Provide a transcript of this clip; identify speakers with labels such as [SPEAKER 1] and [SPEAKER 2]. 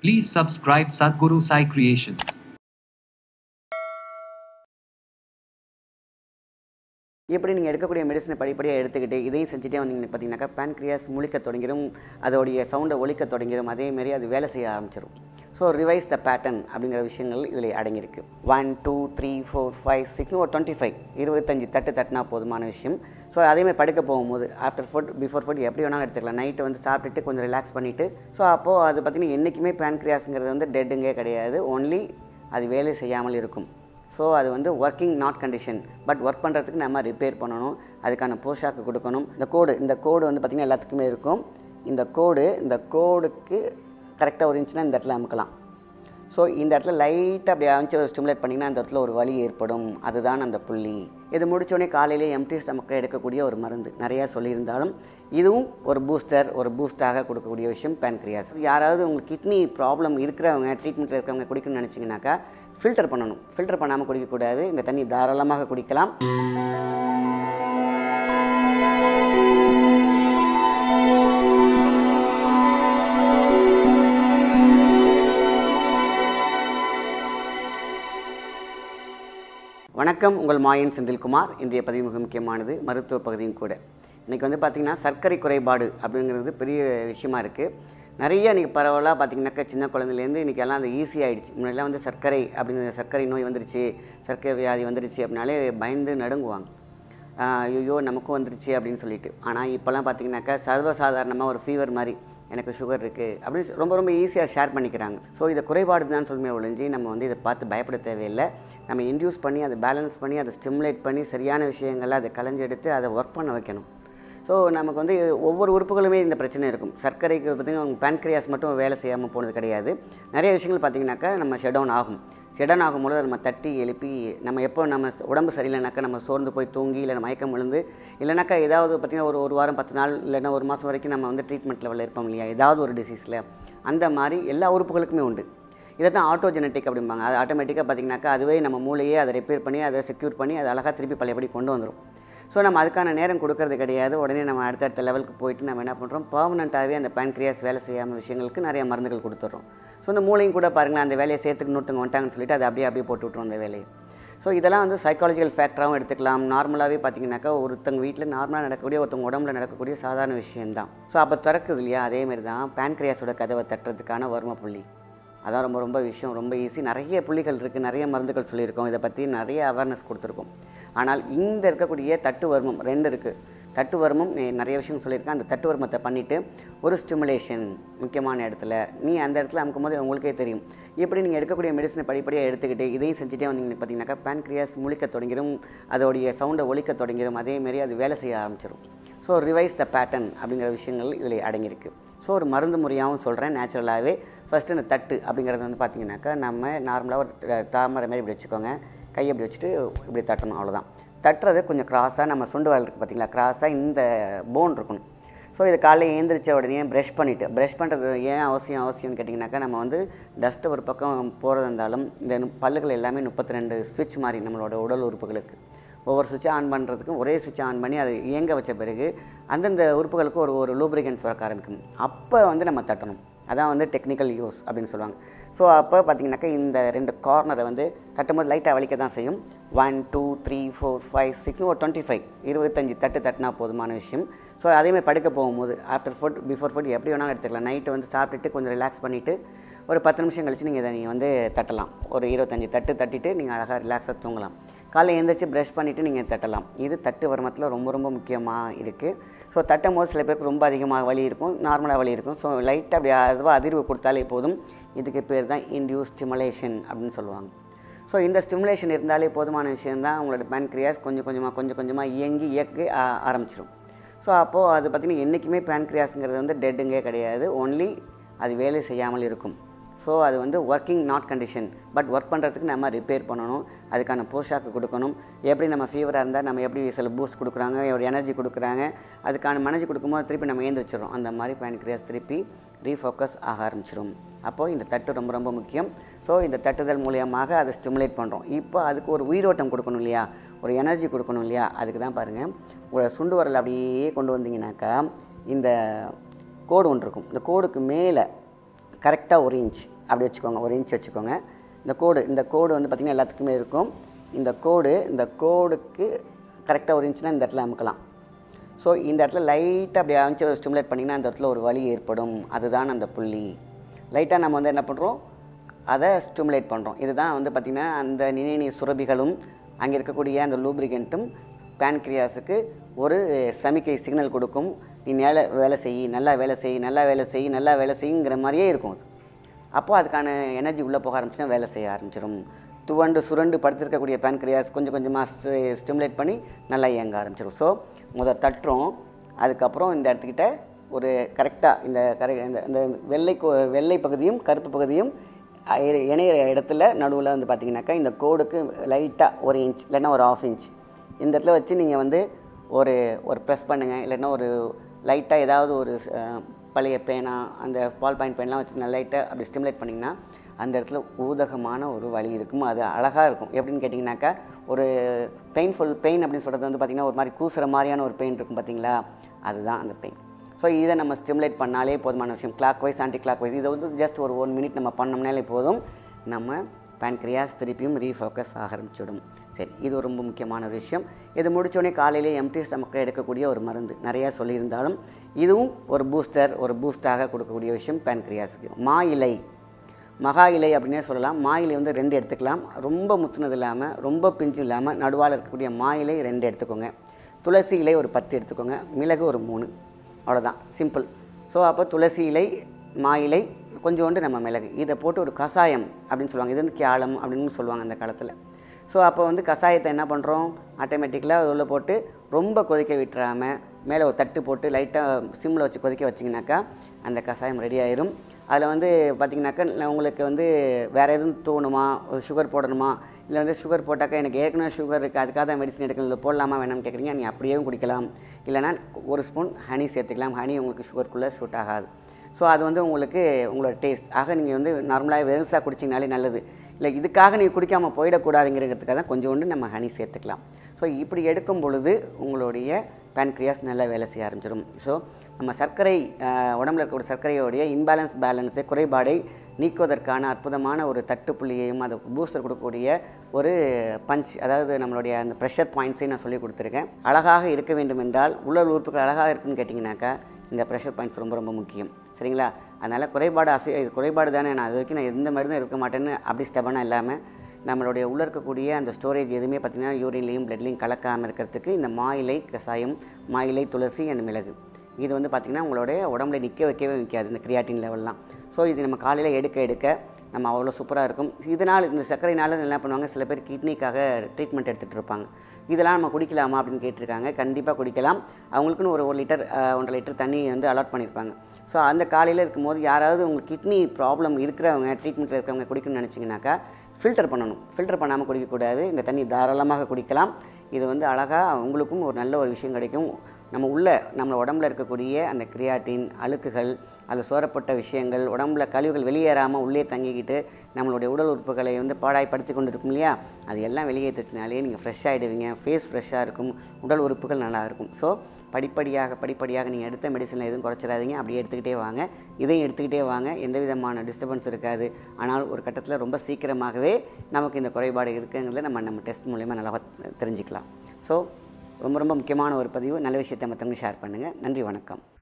[SPEAKER 1] Please subscribe Sadhguru Sai Creations.
[SPEAKER 2] எப்படி நீங்கள் எடுக்கக்கூடிய மெடிசனை படிப்படியாக எடுத்துக்கிட்டு இதையும் செஞ்சுட்டே வந்தீங்கன்னு பார்த்தீங்கன்னாக்கா பேன்க்ரியாஸ் முழிக்க தொடங்கிடும் அதோடைய சவுண்டை ஒலிக்க தொடங்கிடும் அதேமாரி அது வேலை செய்ய ஆரம்பிச்சிடும் ஸோ ரிவைஸ் த பேட்டர்ன் அப்படிங்கிற விஷயங்கள் இதில் அடங்கியிருக்கு one two three four five six ஒரு டுவெண்ட்டி ஃபைவ் இருபத்தஞ்சு தட்டு தட்டினா போதுமான விஷயம் ஸோ அதேமாதிரி படுக்க போகும்போது ஆஃப்டர் ஃபுட் பிஃபோர் ஃபுட் எப்படி வேணாலும் எடுத்துக்கலாம் நைட்டு வந்து சாப்பிட்டுட்டு கொஞ்சம் ரிலாக்ஸ் பண்ணிவிட்டு ஸோ அப்போது அது பார்த்திங்கன்னா என்றைக்குமே பேன்க்ரியாஸுங்கிறது வந்து டெட்டுங்கே கிடையாது ஒன்லி அது வேலை செய்யாமல் இருக்கும் ஸோ அது வந்து working not condition but work பண்ணுறதுக்கு நம்ம ரிப்பேர் பண்ணணும் அதுக்கான போஷாக்கு கொடுக்கணும் இந்த கோடு இந்த கோடு வந்து பார்த்திங்கன்னா எல்லாத்துக்குமே இருக்கும் இந்த கோடு இந்த கோடுக்கு கரெக்டாக ஒரு இன்ச்சுனா இந்த இடத்துல அமுக்கலாம் ஸோ இந்த இடத்துல லைட்டாக அப்படி அமைச்சு ஸ்டிமுலேட் பண்ணிங்கன்னா அந்த இடத்துல ஒரு வலி ஏற்படும் அதுதான் அந்த புள்ளி இது முடித்தோடனே காலையிலே எம்டி ஸ்டமக்கில் எடுக்கக்கூடிய ஒரு மருந்து நிறையா சொல்லியிருந்தாலும் இதுவும் ஒரு பூஸ்டர் ஒரு பூஸ்டாக கொடுக்கக்கூடிய விஷயம் பேன்க்ரியாஸ் யாராவது உங்களுக்கு கிட்னி ப்ராப்ளம் இருக்கிறவங்க ட்ரீட்மெண்ட்டில் இருக்கிறவங்க குடிக்கணும்னு நினச்சிங்கனாக்கா ஃபில்டர் பண்ணணும் ஃபில்டர் பண்ணாமல் குடிக்கக்கூடாது இந்த தண்ணி தாராளமாக குடிக்கலாம் வணக்கம் உங்கள் மாயன் செந்தில்குமார் இன்றைய பதிவு மிக முக்கியமானது மருத்துவ பகுதியும் கூட இன்றைக்கி வந்து பார்த்திங்கன்னா சர்க்கரை குறைபாடு அப்படிங்கிறது பெரிய விஷயமா இருக்குது நிறைய இன்றைக்கி பரவலாக பார்த்திங்கனாக்கா சின்ன குழந்தைலேருந்து இன்றைக்கி எல்லாம் அது ஈஸி ஆகிடுச்சு முன்னாடிலாம் வந்து சர்க்கரை அப்படிங்கிற சர்க்கரை நோய் வந்துருச்சு சர்க்கரை வியாதி வந்துருச்சு அப்படின்னாலே பயந்து நடுங்குவாங்க ஐயோ நமக்கும் வந்துருச்சு அப்படின்னு சொல்லிட்டு ஆனால் இப்போல்லாம் பார்த்திங்கனாக்கா சர்வசாதாரணமாக ஒரு ஃபீவர் மாதிரி எனக்கு சுகர் இருக்குது அப்படின்னு ரொம்ப ரொம்ப ஈஸியாக ஷேர் பண்ணிக்கிறாங்க ஸோ இதை குறைபாடு தான் சொல்லுமே ஒழிஞ்சு நம்ம வந்து இதை பார்த்து பயப்பட தேவையில்லை நம்ம இன்டியூஸ் பண்ணி அதை பேலன்ஸ் பண்ணி அதை ஸ்டிமுலேட் பண்ணி சரியான விஷயங்களை அதை களைஞ்செடுத்து அதை ஒர்க் பண்ண வைக்கணும் ஸோ நமக்கு வந்து ஒவ்வொரு உறுப்புகளுமே இந்த பிரச்சனை இருக்கும் சர்க்கரைக்கு பார்த்திங்கன்னா பேன்க்ரியாஸ் மட்டும் வேலை செய்யாமல் போனது கிடையாது நிறைய விஷயங்கள் பார்த்திங்கனாக்கா நம்ம ஷெடவுன் ஆகும் ஷெடவுன் ஆகும்போது நம்ம தட்டி எழுப்பி நம்ம எப்போ நம்ம உடம்பு சரியில்லைனாக்கா நம்ம சோர்ந்து போய் தூங்கி இல்லை மயக்கம் விழுந்து இல்லைனாக்கா ஏதாவது பார்த்திங்கன்னா ஒரு ஒரு வாரம் பத்து நாள் இல்லைன்னா ஒரு மாதம் வரைக்கும் நம்ம வந்து ட்ரீட்மெண்ட் லெவலில் இருப்போம் இல்லையா ஏதாவது ஒரு டிசீஸில் அந்த மாதிரி எல்லா உறுப்புகளுக்குமே உண்டு இதை தான் ஆட்டோஜெனட்டிக் அப்படிம்பாங்க அது ஆட்டோமேட்டிக்காக பார்த்திங்கனாக்கா அதுவே நம்ம மூளையே அதை ரிப்பேர் பண்ணி அதை செக்யூர் பண்ணி அதை அழகாக திருப்பி பழையபடி கொண்டு வந்துடும் ஸோ நம்ம அதுக்கான நேரம் கொடுக்கறது கிடையாது உடனே நம்ம அடுத்தடுத்த லெவலுக்கு போயிட்டு நம்ம என்ன பண்ணுறோம் பர்மனெண்ட்டாகவே அந்த பேன்க்ரியாஸ் வேலை செய்யாமல் விஷயங்களுக்கு நிறைய மருந்துகள் கொடுத்துட்றோம் ஸோ இந்த மூளையும் கூட பாருங்களேன் அந்த வேலையை சேர்த்துக்கு இன்னொருத்தவங்க வந்துட்டாங்கன்னு சொல்லிட்டு அதை அப்படியே அப்படியே போட்டு விட்ருவோம் அந்த வேலையை ஸோ இதெல்லாம் வந்து சைக்காலஜிக்கல் ஃபேக்டராகவும் எடுத்துக்கலாம் நார்மலாகவே பார்த்தீங்கன்னாக்கா ஒருத்தங்க வீட்டில் நார்மலாக நடக்கக்கூடிய ஒருத்தவங்க உடம்புல நடக்கக்கூடிய சாதாரண விஷயம்தான் ஸோ அப்போ திறக்குது இல்லையா அதேமாரி தான் பேன்க்ரியாஸோட கதவை தட்டுறதுக்கான வர்ம புள்ளி அதான் ரொம்ப ரொம்ப விஷயம் ரொம்ப ஈஸி நிறைய புள்ளிகள் இருக்குது நிறைய மருந்துகள் சொல்லியிருக்கோம் இதை பற்றி நிறைய அவேர்னஸ் கொடுத்துருக்கோம் ஆனால் இந்த இருக்கக்கூடிய தட்டு வர்மம் ரெண்டு இருக்குது தட்டு வர்மம் நிறைய விஷயம் சொல்லியிருக்கேன் அந்த தட்டு வர்மத்தை பண்ணிவிட்டு ஒரு ஸ்டிமுலேஷன் முக்கியமான இடத்துல நீ அந்த இடத்துல அமுக்கும் போது உங்களுக்கே தெரியும் எப்படி நீங்கள் எடுக்கக்கூடிய மெடிசனை படிப்படியாக எடுத்துக்கிட்டு இதையும் செஞ்சுட்டே வந்தீங்கன்னு பார்த்தீங்கன்னாக்கா பேன்க்ரியாஸ் முழிக்க தொடங்கிடும் அதோடைய சவுண்டை ஒலிக்க தொடங்கிடும் அதேமாரி அது வேலை செய்ய ஆரம்பிச்சிடும் ஸோ ரிவைஸ் த பேட்டர்ன் அப்படிங்கிற விஷயங்கள் இதில் அடங்கியிருக்கு ஸோ ஒரு மருந்து முறையாகவும் சொல்கிறேன் நேச்சுரலாகவே ஃபஸ்ட்டு இந்த தட்டு அப்படிங்கிறது வந்து பார்த்திங்கனாக்கா நம்ம நார்மலாக ஒரு தாமரை மாதிரி இப்படி வச்சுக்கோங்க கையை இப்படி வச்சுட்டு இப்படி தட்டணும் அவ்வளோதான் தட்டுறது கொஞ்சம் கிராஸாக நம்ம சுண்டு வரல் இருக்குது பார்த்தீங்களா கிராஸாக இந்த போன் இருக்கணும் ஸோ இது காலையில் ஏந்திரிச்ச உடனே ப்ரஷ் பண்ணிவிட்டு ப்ரஷ் பண்ணுறது ஏன் அவசியம் அவசியம்னு கேட்டிங்கனாக்கா நம்ம வந்து டஸ்ட்டு ஒரு பக்கம் போகிறது இருந்தாலும் இந்த பல்லுகள் எல்லாமே முப்பத்தி ரெண்டு சுவிட்ச் மாதிரி நம்மளோட உடல் உறுப்புகளுக்கு ஒவ்வொரு சுவிட்சை ஆன் பண்ணுறதுக்கும் ஒரே சுவிட்சை ஆன் பண்ணி அதை இயங்க வச்ச பிறகு அந்தந்த உறுப்புகளுக்கு ஒரு ஒரு லூப்ரிகன்ஸ் சுரக்க ஆரம்பிக்கும் அப்போ வந்து நம்ம தட்டணும் அதான் வந்து டெக்னிக்கல் யூஸ் அப்படின்னு சொல்லுவாங்க ஸோ அப்போ பார்த்தீங்கன்னாக்கா இந்த ரெண்டு கார்னரை வந்து தட்டும்போது லைட்டாக வலிக்க தான் செய்யும் one two three four five six ஒரு டுவெண்ட்டி ஃபைவ் இருபத்தஞ்சி தட்டு தட்டினா போதுமான விஷயம் ஸோ அதேமாதிரி படுக்க போகும்போது ஆஃப்டர் ஃபுட் பிஃபோர் ஃபுட் எப்படி வேணாலும் எடுத்துக்கலாம் நைட்டு வந்து சாப்பிட்டுட்டு கொஞ்சம் ரிலாக்ஸ் பண்ணிவிட்டு ஒரு பத்து நிமிஷம் கழித்து நீங்கள் இதை நீங்கள் வந்து தட்டலாம் ஒரு இருபத்தஞ்சி தட்டு தட்டிட்டு நீங்கள் அழகாக ரிலாக்ஸாக தூங்கலாம் காலைல எழுந்திரிச்சு ப்ரஷ் பண்ணிவிட்டு நீங்கள் தட்டலாம் இது தட்டு வருமத்தில் ரொம்ப ரொம்ப முக்கியமாக இருக்குது ஸோ தட்டும் போது சில பேருக்கு ரொம்ப அதிகமாக வலி இருக்கும் நார்மலாக வலி இருக்கும் ஸோ லைட்டாக அப்படி அதுவாக அதிர்வு கொடுத்தாலே போதும் இதுக்கு பேர் தான் இன்டியூஸ் ஸ்டிமுலேஷன் அப்படின்னு சொல்லுவாங்க ஸோ இந்த ஸ்டிமுலேஷன் இருந்தாலே போதுமான விஷயந்தான் உங்களோட பேன்க்ரியாஸ் கொஞ்சம் கொஞ்சமாக கொஞ்சம் கொஞ்சமாக இயங்கி இயக்க ஆரம்பிச்சிடும் ஸோ அப்போது அது பார்த்திங்கன்னா என்றைக்குமே பேன்க்ரியாஸுங்கிறது வந்து டெட்டுங்கே கிடையாது ஒன்லி அது வேலை செய்யாமல் இருக்கும் ஸோ அது வந்து working not condition but work பண்ணுறதுக்கு நம்ம ரிப்பேர் பண்ணணும் அதுக்கான போஷாக்கு கொடுக்கணும் எப்படி நம்ம ஃபீவராக இருந்தால் நம்ம எப்படி சில பூஸ்ட் கொடுக்குறாங்க ஒரு எனர்ஜி கொடுக்குறாங்க அதுக்கான மனர்ஜி கொடுக்கும்போது திருப்பி நம்ம ஏந்திரிச்சிடும் அந்த மாதிரி பேன்க்ரியாஸ் திருப்பி ரீஃபோக்கஸ் ஆக ஆரம்பிச்சிடும் அப்போது இந்த தட்டு ரொம்ப ரொம்ப முக்கியம் ஸோ இந்த தட்டுதல் மூலியமாக அதை ஸ்டிமுலேட் பண்ணுறோம் இப்போ அதுக்கு ஒரு உயிரோட்டம் கொடுக்கணும் இல்லையா ஒரு எனர்ஜி கொடுக்கணும் இல்லையா அதுக்கு தான் பாருங்கள் ஒரு சுண்டு வரல் அப்படியே கொண்டு வந்தீங்கன்னாக்கா இந்த கோடு ஒன்று இருக்கும் இந்த கோடுக்கு மேலே கரெக்டாக ஒரு இன்ச் அப்படி வச்சுக்கோங்க ஒரு இன்ச் வச்சுக்கோங்க இந்த கோடு இந்த கோடு வந்து பார்த்திங்கன்னா எல்லாத்துக்குமே இருக்கும் இந்த கோடு இந்த கோடுக்கு கரெக்டாக ஒரு இன்ச்னா இந்த இடத்துல அமுக்கலாம் ஸோ இந்த இடத்துல லைட்டாக அப்படி அமைச்சு ஸ்டிமுலேட் பண்ணிங்கன்னா அந்த இடத்துல ஒரு வலி ஏற்படும் அதுதான் அந்த புள்ளி லைட்டாக நம்ம வந்து என்ன பண்ணுறோம் அதை ஸ்டிமுலேட் பண்ணுறோம் இதுதான் வந்து பார்த்திங்கன்னா அந்த நினைநீ சுரபிகளும் அங்கே இருக்கக்கூடிய அந்த லூப்ரிகண்ட்டும் பேன்க்ரியாஸுக்கு ஒரு சமிக்கை சிக்னல் கொடுக்கும் நீ மேலே வேலை செய் நல்லா வேலை செய் நல்லா வேலை செய் நல்லா வேலை செய்யுங்கிற மாதிரியே இருக்கும் அது அப்போ அதுக்கான எனர்ஜி உள்ளே போக ஆரம்பிச்சுன்னா வேலை செய்ய ஆரம்பிச்சிடும் துவண்டு சுரண்டு படுத்திருக்கக்கூடிய பேன்க்ரியாஸ் கொஞ்சம் கொஞ்சமாக ஸ்டிமுலேட் பண்ணி நல்லா இயங்க ஆரம்பிச்சிடும் ஸோ முதல் தட்டுறோம் அதுக்கப்புறம் இந்த இடத்துக்கிட்ட ஒரு கரெக்டாக இந்த கரை இந்த இந்த வெள்ளை கோ- வெள்ளை பகுதியும் கருப்பு பகுதியும் அஹ், இ- இணையிற இடத்துல நடுவில் வந்து பார்த்தீங்கன்னாக்கா இந்த கோடுக்கு லைட்டாக ஒரு இன்ச் இல்லைன்னா ஒரு ஆஃப் இன்ச் இந்த இடத்துல வச்சு நீங்கள் வந்து ஒரு ஒரு ப்ரெஸ் பண்ணுங்கள் இல்லைன்னா ஒரு லைட்டாக ஏதாவது ஒரு அஹ், பழைய பேனா அந்த பால் பாயிண்ட் பேன்லாம் வச்சு நல்லா லைட்டாக அப்படி ஸ்டிமுலேட் பண்ணிங்கன்னா அந்த இடத்துல ஊதகமான ஒரு வலி இருக்கும் அது அழகாக இருக்கும் எப்படின்னு கேட்டிங்கனாக்கா ஒரு பெயின்ஃபுல் பெயின் அப்படின்னு சொல்கிறது வந்து பார்த்திங்கன்னா ஒரு மாதிரி கூசுகிற மாதிரியான ஒரு பெயின் இருக்கும் பார்த்தீங்களா அதுதான் அந்த பெயின் ஸோ இதை நம்ம ஸ்டிமுலேட் பண்ணாலே போதுமான விஷயம் clockwise anti clockwise இதை வந்து ஜஸ்ட் ஒரு ஒன் மினிட் நம்ம பண்ணோம்னாலே போதும் நம்ம பேன்க்ரியாஸ் திருப்பியும் ரீஃபோக்கஸ் ஆரம்பிச்சிடும் சரி இது ரொம்ப முக்கியமான ஒரு விஷயம் இது முடிச்சோடனே காலையிலே எம்டி ஸ்டமக்கில் எடுக்கக்கூடிய ஒரு மருந்து நிறையா சொல்லியிருந்தாலும் இதுவும் ஒரு பூஸ்டர் ஒரு பூஸ்டாக கொடுக்கக்கூடிய விஷயம் பேன்க்ரியாஸுக்கு மா இலை மகா இலை அப்படின்னே சொல்லலாம் மா இலை வந்து ரெண்டு எடுத்துக்கலாம் ரொம்ப முத்துனது இல்லாமல் ரொம்ப பிஞ்சு இல்லாமல் நடுவால் இருக்கக்கூடிய மா இலை ரெண்டு எடுத்துக்கோங்க துளசி இலை ஒரு பத்து எடுத்துக்கோங்க மிளகு ஒரு மூணு அவ்வளோதான் சிம்பிள் ஸோ அப்போ துளசி இலை மா இலை கொஞ்சோண்டு நம்ம மிளகு இதை போட்டு ஒரு கஷாயம் அப்படின்னு சொல்லுவாங்க இது வந்து கியாலம் அப்படின்னு சொல்லுவாங்க அந்த காலத்தில் ஸோ அப்போ வந்து கஷாயத்தை என்ன பண்ணுறோம் ஆட்டோமேட்டிக்கலாக உள்ளே போட்டு ரொம்ப கொதிக்க விட்டுறாமல் மேலே ஒரு தட்டு போட்டு லைட்டாக சிம்மில் வச்சு கொதிக்க வச்சிங்கனாக்கா அந்த கஷாயம் ரெடி ஆயிரும் அதில் வந்து பார்த்திங்கனாக்கா இல்லை உங்களுக்கு வந்து வேறு எதுவும் தோணுமா சுகர் போடணுமா இல்லை வந்து சுகர் போட்டாக்கா எனக்கு ஏற்கனவே சுகர் இருக்குது அதுக்காக தான் மெடிசன் எடுக்கணும் இல்லை போடலாமா வேணாம்னு கேட்குறீங்க நீங்கள் அப்படியே குடிக்கலாம் இல்லைனா ஒரு ஸ்பூன் ஹனி சேர்த்துக்கலாம் ஹனி உங்களுக்கு சுகருக்குள்ளே சூட் ஆகாது ஸோ அது வந்து உங்களுக்கு உங்களோட டேஸ்ட் ஆக நீங்கள் வந்து நார்மலாக வெறுசாக குடிச்சிங்கனாலே நல்லது இல்லை இதுக்காக நீங்கள் குடிக்காமல் போயிடக்கூடாதுங்கிறதுக்காக தான் கொஞ்சோண்டு நம்ம ஹனி சேர்த்துக்கலாம் ஸோ இப்படி எடுக்கும் பொழுது உங்களுடைய பேன்க்ரியாஸ் நல்லா வேலை செய்ய ஆரம்பிச்சிடும் ஸோ நம்ம சர்க்கரை அஹ், உடம்புல இருக்கக்கூடிய சர்க்கரையோடைய இன்பேலன்ஸ் பேலன்ஸை குறைபாடை நீக்குவதற்கான அற்புதமான ஒரு தட்டுப்புள்ளியையும் அது பூஸ்டர் கொடுக்கக்கூடிய ஒரு பஞ்ச் அதாவது நம்மளுடைய அந்த ப்ரெஷர் பாயிண்ட்ஸையும் நான் சொல்லி கொடுத்துருக்கேன் அழகாக இருக்க வேண்டும் என்றால் உடல் உறுப்புகள் அழகாக இருக்குன்னு கேட்டிங்கனாக்கா இந்த ப்ரெஷர் பாயிண்ட்ஸ் ரொம்ப ரொம்ப முக்கியம் சரிங்களா அதனால் குறைபாடு அசை இது குறைபாடு தானே நான் அது வரைக்கும் நான் எந்த மருந்தும் எடுக்க மாட்டேன்னு அப்படி ஸ்டெபனாக இல்லாமல் நம்மளுடைய உள்ள இருக்கக்கூடிய அந்த ஸ்டோரேஜ் எதுவுமே பார்த்திங்கன்னா யூரின்லேயும் பிளட்லேயும் கலக்காமல் இருக்கிறதுக்கு இந்த மாயிலை கசாயம் மாயிலை துளசி அண்ட் மிளகு இது வந்து பார்த்திங்கன்னா உங்களுடைய உடம்புல நிற்க வைக்கவே நிற்காது இந்த கிரியாட்டின் லெவல்லாம் ஸோ இது நம்ம காலையில் எடுக்க எடுக்க நம்ம அவ்வளோ சூப்பராக இருக்கும் இதனால் இந்த சர்க்கரைனால என்ன பண்ணுவாங்க சில பேர் கிட்னிக்காக ட்ரீட்மெண்ட் எடுத்துகிட்டு இருப்பாங்க இதெல்லாம் நம்ம குடிக்கலாமா அப்படின்னு கேட்டிருக்காங்க கண்டிப்பாக குடிக்கலாம் அவங்களுக்குன்னு ஒரு ஒரு லிட்டர் அஹ், ஒன்றரை லிட்டர் தண்ணி வந்து அலாட் பண்ணியிருப்பாங்க ஸோ அந்த காலையில் இருக்கும்போது யாராவது உங்களுக்கு கிட்னி ப்ராப்ளம் இருக்கிறவங்க ட்ரீட்மெண்ட்டில் இருக்கிறவங்க குடிக்கணும்னு நினச்சிங்கனாக்கா ஃபில்டர் பண்ணணும் ஃபில்டர் பண்ணாமல் குடிக்கக்கூடாது இந்த தண்ணி தாராளமாக குடிக்கலாம் இது வந்து அழகாக உங்களுக்கும் ஒரு நல்ல ஒரு விஷயம் கிடைக்கும் நம்ம உள்ள நம்ம உடம்புல இருக்கக்கூடிய அந்த கிரியாட்டின் அழுக்குகள் அது சோரப்பட்ட விஷயங்கள் உடம்புல கழிவுகள் வெளியேறாமல் உள்ளே தங்கிக்கிட்டு நம்மளுடைய உடல் உறுப்புகளை வந்து பாடாய்ப்படுத்தி கொண்டு இருக்கும் இல்லையா அது எல்லாம் வெளியேற்றுச்சினாலே நீங்கள் ஃப்ரெஷ் ஆகிடுவீங்க ஃபேஸ் ஃப்ரெஷ்ஷாக இருக்கும் உடல் உறுப்புகள் நல்லா இருக்கும் ஸோ படிப்படியாக படிப்படியாக நீங்கள் எடுத்த மெடிசனில் எதுவும் குறைச்சிடாதீங்க அப்படியே எடுத்துக்கிட்டே வாங்க இதையும் எடுத்துக்கிட்டே வாங்க எந்த விதமான டிஸ்டர்பன்ஸ் இருக்காது ஆனால் ஒரு கட்டத்தில் ரொம்ப சீக்கிரமாகவே நமக்கு இந்த குறைபாடு இருக்குங்கிறத நம்ம நம்ம டெஸ்ட் மூலயமா நல்லா தெரிஞ்சுக்கலாம் ஸோ ரொம்ப ரொம்ப முக்கியமான ஒரு பதிவு நல்ல விஷயத்தை மற்றவங்க ஷேர் பண்ணுங்கள் நன்றி வணக்கம்